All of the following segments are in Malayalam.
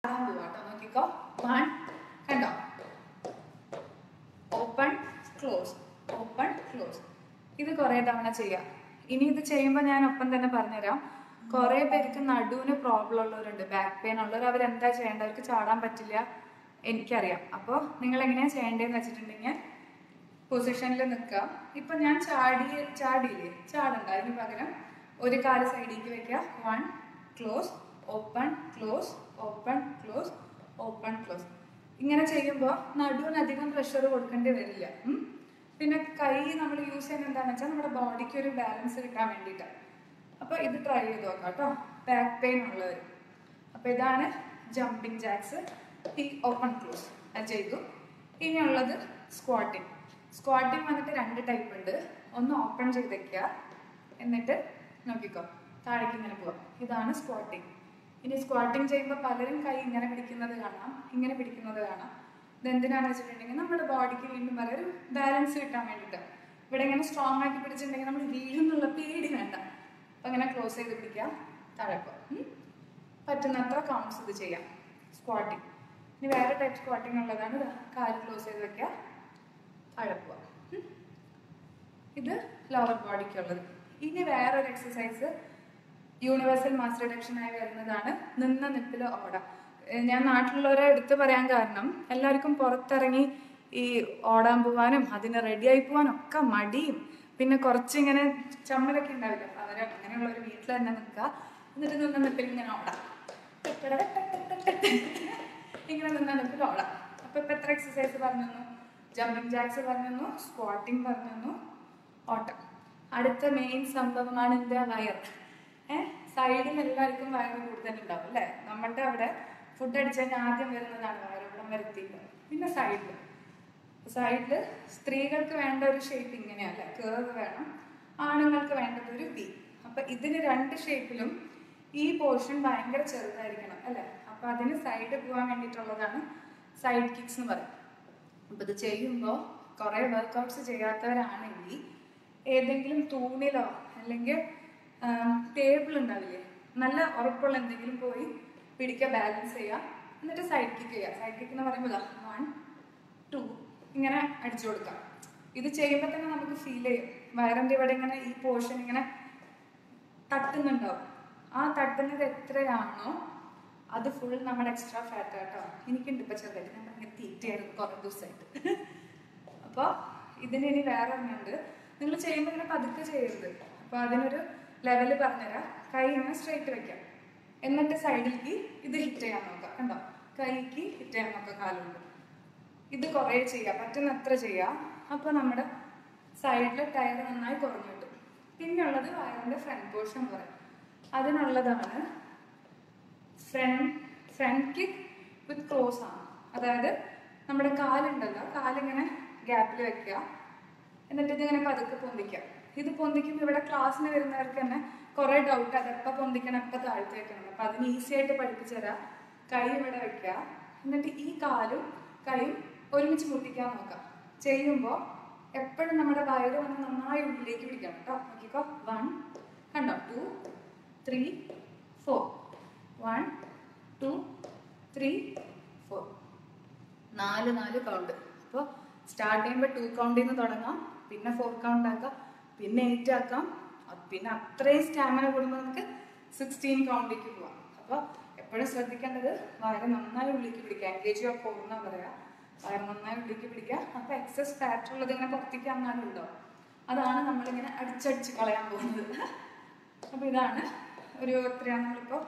ചാടാൻ പോവാട്ടോ നോക്കിക്കോ വൺ കണ്ടോ ഓപ്പൺ ക്ലോസ് ഓപ്പൺ ക്ലോസ് ഇത് കുറേ തവണ ചെയ്യാം ഇനി ഇത് ചെയ്യുമ്പോൾ ഞാൻ ഒപ്പം തന്നെ പറഞ്ഞുതരാം കുറേ പേർക്ക് നടുവിന് പ്രോബ്ലം ഉള്ളവരുണ്ട് ബാക്ക് പെയിൻ ഉള്ളവർ അവരെന്താ ചെയ്യേണ്ടത് അവർക്ക് ചാടാൻ പറ്റില്ല എനിക്കറിയാം അപ്പോൾ നിങ്ങൾ എങ്ങനെയാണ് ചെയ്യേണ്ടതെന്ന് വെച്ചിട്ടുണ്ടെങ്കിൽ പൊസിഷനിൽ നിൽക്കുക ഇപ്പം ഞാൻ ചാടി ചാടിയില്ലേ ചാടണ്ട അതിന് പകരം ഒരു കാല് സൈഡിലേക്ക് വെക്കുക one close open close open close open close ഇങ്ങനെ ചെയ്യുമ്പോൾ നടുവിന് അധികം പ്രഷർ കൊടുക്കേണ്ടി വരില്ല ഉം. പിന്നെ കൈ നമ്മൾ യൂസ് ചെയ്യുന്നത് എന്താണെന്ന് വെച്ചാൽ നമ്മുടെ ബോഡിക്ക് ഒരു ബാലൻസ് കിട്ടാൻ വേണ്ടിയിട്ടാണ് അപ്പോൾ ഇത് ട്രൈ ചെയ്ത് നോക്കാം കേട്ടോ ബാക്ക് പെയിൻ ഉള്ളവർ അപ്പോൾ ഇതാണ് ജമ്പിങ് ജാക്സ് ഈ ഓപ്പൺ ക്ലോസ് അത് ചെയ്തു ഇനിയുള്ളത് സ്ക്വാട്ടിങ് സ്ക്വാട്ടിങ് വന്നിട്ട് രണ്ട് ടൈപ്പ് ഉണ്ട് ഒന്ന് ഓപ്പൺ ചെയ്ത് വെക്കുക എന്നിട്ട് നോക്കിക്കോ താഴേക്ക് ഇങ്ങനെ പോവാം ഇതാണ് സ്ക്വാട്ടിങ് ഇനി സ്ക്വാട്ടിങ് ചെയ്യുമ്പോൾ പലരും കൈ ഇങ്ങനെ പിടിക്കുന്നത് കാണാം ഇങ്ങനെ പിടിക്കുന്നത് കാണാം ഇതെന്തിനാണെന്ന് വെച്ചിട്ടുണ്ടെങ്കിൽ നമ്മുടെ ബോഡിക്ക് വീണ്ടും പറയാം ഒരു ബാലൻസ് കിട്ടാൻ വേണ്ടിയിട്ട് ഇവിടെ ഇങ്ങനെ സ്ട്രോങ് ആക്കി പിടിച്ചിട്ടുണ്ടെങ്കിൽ നമ്മൾ വീഴുന്നുള്ള പേടി വേണ്ട അപ്പം അങ്ങനെ ക്ലോസ് ചെയ്ത് പിടിക്കാം താഴെ പോവാം ഉം. പറ്റുന്നത്ര കൗണ്ട്സ് ഇത് ചെയ്യാം സ്ക്വാട്ടിങ് ഇനി വേറെ ടൈപ്പ് സ്ക്വാട്ടിങ് ഉള്ളതാണ് ദാ കാല് ക്ലോസ് ചെയ്ത് വെക്കുക താഴെ പോവാം ഉം. ഇത് ലോവർ ബോഡിക്കുള്ളത് ഇനി വേറൊരു എക്സസൈസ് യൂണിവേഴ്സൽ മാസ് റിഡക്ഷൻ ആയി വരുന്നതാണ് നിന്ന നിപ്പിൽ ഓട ഏഹ് ഞാൻ നാട്ടിലുള്ളവരെ എടുത്തു പറയാൻ കാരണം എല്ലാവർക്കും പുറത്തിറങ്ങി ഈ ഓടാൻ പോവാനും അതിന് റെഡി ആയി പോവാനും ഒക്കെ മടിയും പിന്നെ കുറച്ചിങ്ങനെ ചമ്മലൊക്കെ ഉണ്ടാവില്ല അപ്പൊ അവര് അങ്ങനെയുള്ളവർ വീട്ടിൽ തന്നെ നിൽക്കുക എന്നിട്ട് നിന്ന നിപ്പിൽ ഇങ്ങനെ ഓടാം ഇങ്ങനെ നിന്ന നിപ്പിൽ ഓടാം അപ്പൊ ഇപ്പൊ എത്ര എക്സസൈസ് പറഞ്ഞു ജമ്പിങ് ജാക്സ് പറഞ്ഞു സ്ക്വാട്ടിങ് പറഞ്ഞു ഓട്ടം അടുത്ത മെയിൻ സംഭവമാണ് എൻ്റെ വയർ ഏഹ് സൈഡിൽ എല്ലാവർക്കും വയറ് കൂടുതലുണ്ടാവും അല്ലേ നമ്മളുടെ അവിടെ ഫുഡ് അടിച്ച് കഴിഞ്ഞാൽ ആദ്യം വരുന്നതാണ് വയറിവിടം വരുത്തിയിട്ട് പിന്നെ സൈഡിൽ സൈഡിൽ സ്ത്രീകൾക്ക് വേണ്ട ഒരു ഷേപ്പ് ഇങ്ങനെയല്ല കേർവ് വേണം ആണുങ്ങൾക്ക് വേണ്ടത് ഒരു വി അപ്പൊ ഇതിന് രണ്ട് ഷേപ്പിലും ഈ പോർഷൻ ഭയങ്കര ചെറുതായിരിക്കണം അല്ലേ അപ്പൊ അതിന് സൈഡ് പോകാൻ വേണ്ടിയിട്ടുള്ളതാണ് സൈഡ് കിക്സ് എന്ന് പറയും അപ്പൊ ഇത് ചെയ്യുമ്പോൾ കുറെ വർക്കൗട്ട്സ് ചെയ്യാത്തവരാണെങ്കിൽ ഏതെങ്കിലും തൂണിലോ അല്ലെങ്കിൽ ടേബിൾ ഉണ്ടാവില്ലേ നല്ല ഉറപ്പുള്ള എന്തെങ്കിലും പോയി പിടിക്കുക ബാലൻസ് ചെയ്യുക എന്നിട്ട് സൈഡ് കിക്ക് ചെയ്യുക സൈഡ് കിക്ക് എന്ന് പറയുമ്പോൾ വൺ ടു ഇങ്ങനെ അടിച്ചു കൊടുക്കാം ഇത് ചെയ്യുമ്പോൾ തന്നെ നമുക്ക് ഫീൽ ചെയ്യും വയറിൻ്റെ ഇവിടെ ഇങ്ങനെ ഈ പോർഷൻ ഇങ്ങനെ തട്ടുന്നുണ്ടാവും ആ തട്ടുന്നത് എത്രയാണോ അത് ഫുൾ നമ്മുടെ എക്സ്ട്രാ ഫാറ്റ് ആട്ടോ എനിക്കുണ്ട് ഇപ്പൊ ചെറുതായിട്ട് ഞാൻ ഭയങ്കര തീറ്റയായിരുന്നു കുറേ ദിവസമായിട്ട് അപ്പോൾ ഇതിന് ഇനി വേറെ ഒന്നുണ്ട് നിങ്ങൾ ചെയ്യുമ്പോൾ ഇങ്ങനെ പതുക്കെ ചെയ്യരുത് അപ്പോൾ അതിനൊരു ലെവല് പറഞ്ഞുതരാം കൈ ഇങ്ങനെ സ്ട്രൈറ്റ് വെക്കാം എന്നിട്ട് സൈഡിലേക്ക് ഇത് ഹിറ്റ് ചെയ്യാൻ നോക്കാം കണ്ടോ കൈക്ക് ഹിറ്റ് ചെയ്യാൻ നോക്കാം കാലുകൊണ്ട് ഇത് കുറേ ചെയ്യാം പറ്റുന്ന അത്ര ചെയ്യാം അപ്പോൾ നമ്മുടെ സൈഡിലെ ടയർ നന്നായി കുറഞ്ഞു കിട്ടും പിന്നെയുള്ളത് വയറിൻ്റെ ഫ്രണ്ട് പോർഷൻ പറയും അതിനുള്ളതാണ് front front kick with close ആണ് അതായത് നമ്മുടെ കാലുണ്ടല്ലോ കാലിങ്ങനെ ഗ്യാപ്പിൽ വെക്കുക എന്നിട്ട് ഇതിങ്ങനെ പതുക്കെ പൊന്തിക്കുക ഇത് പൊന്തിക്കുമ്പോൾ ഇവിടെ ക്ലാസ്സിന് വരുന്നവർക്ക് തന്നെ കുറേ ഡൗട്ട് അത് എപ്പോൾ പൊന്തിക്കണം എപ്പോൾ താഴ്ത്തി വെക്കണം അപ്പം അതിന് ഈസി ആയിട്ട് പഠിപ്പിച്ചു തരാം കൈ ഇവിടെ വെക്കുക എന്നിട്ട് ഈ കാലും കൈയും ഒരുമിച്ച് മുട്ടിക്കാൻ നോക്കാം ചെയ്യുമ്പോൾ എപ്പോഴും നമ്മുടെ വയറ് വന്ന് നന്നായി ഉള്ളിലേക്ക് പിടിക്കണം കേട്ടോ നോക്കിക്കോ വൺ കണ്ടോ two three four one two three four നാല് നാല് കൗണ്ട് അപ്പോൾ സ്റ്റാർട്ട് ചെയ്യുമ്പോൾ ടു കൗണ്ടിൽ നിന്ന് തുടങ്ങാം പിന്നെ ഫോർ കൗണ്ട് ആക്കാം പിന്നെ എയ്റ്റ് ആക്കാം അത് പിന്നെ അത്രയും സ്റ്റാമിന കൂടുമ്പോൾ നമുക്ക് സിക്സ്റ്റീൻ കൗണ്ടിലേക്ക് പോവാം അപ്പോൾ എപ്പോഴും ശ്രദ്ധിക്കേണ്ടത് വയറ് നന്നായി ഉള്ളിലേക്ക് പിടിക്കുക എൻഗേജ് ഓഫ് ഫോർ എന്നാ പറയാ വയറ് നന്നായി ഉള്ളിലേക്ക് പിടിക്കുക അപ്പോൾ എക്സസ് ഫാറ്റ് ഉള്ളത് ഇങ്ങനെ പുറത്തേക്ക് വന്നാലും ഉണ്ടാവും അതാണ് നമ്മളിങ്ങനെ അടിച്ചടിച്ച് കളയാൻ പോകുന്നത് അപ്പോൾ ഇതാണ് ഒരു എത്രയാണ് നമ്മളിപ്പോൾ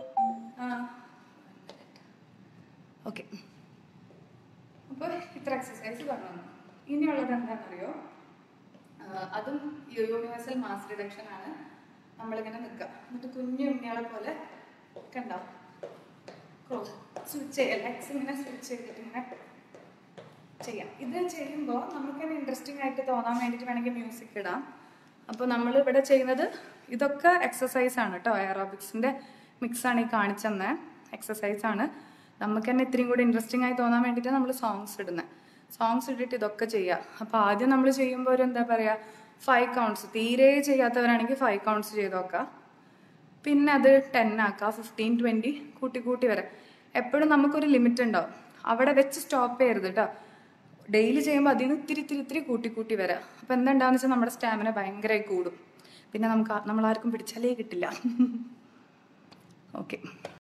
ഓക്കെ അപ്പോൾ ഇത്ര എക്സസൈസ് പറഞ്ഞു ഇനിയുള്ളത് എന്താണെന്നറിയോ ആഹ് അതും യൂണിവേഴ്സൽ മാസ് റിഡക്ഷൻ ആണ് നമ്മളിങ്ങനെ നിൽക്കുക എന്നിട്ട് കുഞ്ഞു ഉണ്ണികളെ പോലെ കണ്ടോ ക്രോസ് സ്വിച്ച് ചെയ്യുക ലെഗ്സ് ഇങ്ങനെ സ്വിച്ച് ചെയ്തിട്ട് ഇങ്ങനെ ചെയ്യാം ഇത് ചെയ്യുമ്പോൾ നമുക്ക് തന്നെ ഇൻട്രസ്റ്റിംഗ് ആയിട്ട് തോന്നാൻ വേണ്ടിയിട്ട് വേണമെങ്കിൽ മ്യൂസിക് ഇടാം അപ്പോൾ നമ്മൾ ഇവിടെ ചെയ്യുന്നത് ഇതൊക്കെ എക്സസൈസ് ആണ് കേട്ടോ എയറോബിക്സിൻ്റെ മിക്സാണ് ഈ കാണിച്ചെന്ന് എക്സസൈസ് ആണ് നമുക്ക് തന്നെ ഇത്രയും കൂടി ഇൻട്രസ്റ്റിംഗ് ആയി തോന്നാൻ വേണ്ടിയിട്ട് നമ്മൾ സോങ്സ് ഇടുന്നത് സോങ്സ് ഇട്ടിട്ട് ഇതൊക്കെ ചെയ്യാം അപ്പോൾ ആദ്യം നമ്മൾ ചെയ്യുമ്പോൾ ഒരു എന്താ പറയുക ഫൈവ് കൗണ്ട്സ് തീരെ ചെയ്യാത്തവരാണെങ്കിൽ ഫൈവ് കൗണ്ട്സ് ചെയ്ത് നോക്കാം പിന്നെ അത് ടെൻ ആക്കാം ഫിഫ്റ്റീൻ ട്വൻറ്റി കൂട്ടി കൂട്ടി വരാം എപ്പോഴും നമുക്കൊരു ലിമിറ്റ് ഉണ്ടാവും അവിടെ വെച്ച് സ്റ്റോപ്പ് ചെയ്യരുത് കേട്ടോ ഡെയിലി ചെയ്യുമ്പോൾ അതിൽ നിന്ന് ഇത്തിരി ഇത്തിരി ഇത്തിരി കൂട്ടി കൂട്ടി വരാം അപ്പോൾ എന്താ ഉണ്ടാവുക വെച്ചാൽ നമ്മുടെ സ്റ്റാമിന ഭയങ്കരമായി കൂടും പിന്നെ നമുക്ക് ആ- നമ്മളാർക്കും പിടിച്ചാലേ കിട്ടില്ല ഓക്കെ